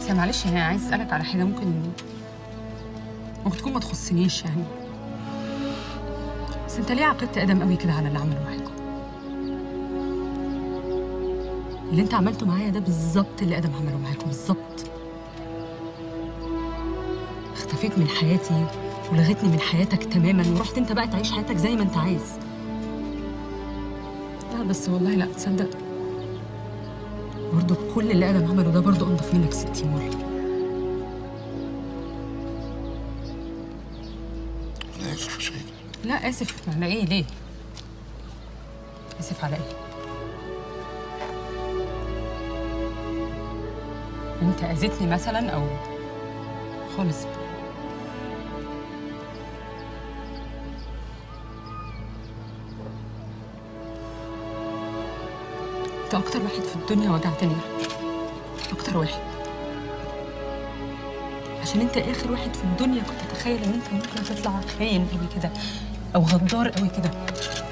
بس معلش يعني عايز اسالك على حاجه ممكن ممكن تكون ما تخصنيش يعني بس انت ليه عقدت ادم قوي كده على اللي عمله معاكم اللي انت عملته معايا ده بالظبط اللي ادم عمله معاكم بالظبط اختفيت من حياتي ولغتني من حياتك تماما ورحت انت بقى تعيش حياتك زي ما انت عايز لا بس والله لا تصدق برضه كل اللي ادم عمله ده برضه انضف منك 60 مره انا اسف يا شهيد لا اسف على ايه ليه اسف على ايه انت اذيتني مثلا او خالص انت اكتر واحد في الدنيا وجعتني اكتر واحد عشان انت اخر واحد في الدنيا كنت اتخيل ان انت ممكن تطلع خاين قوي كده او غدار قوي كده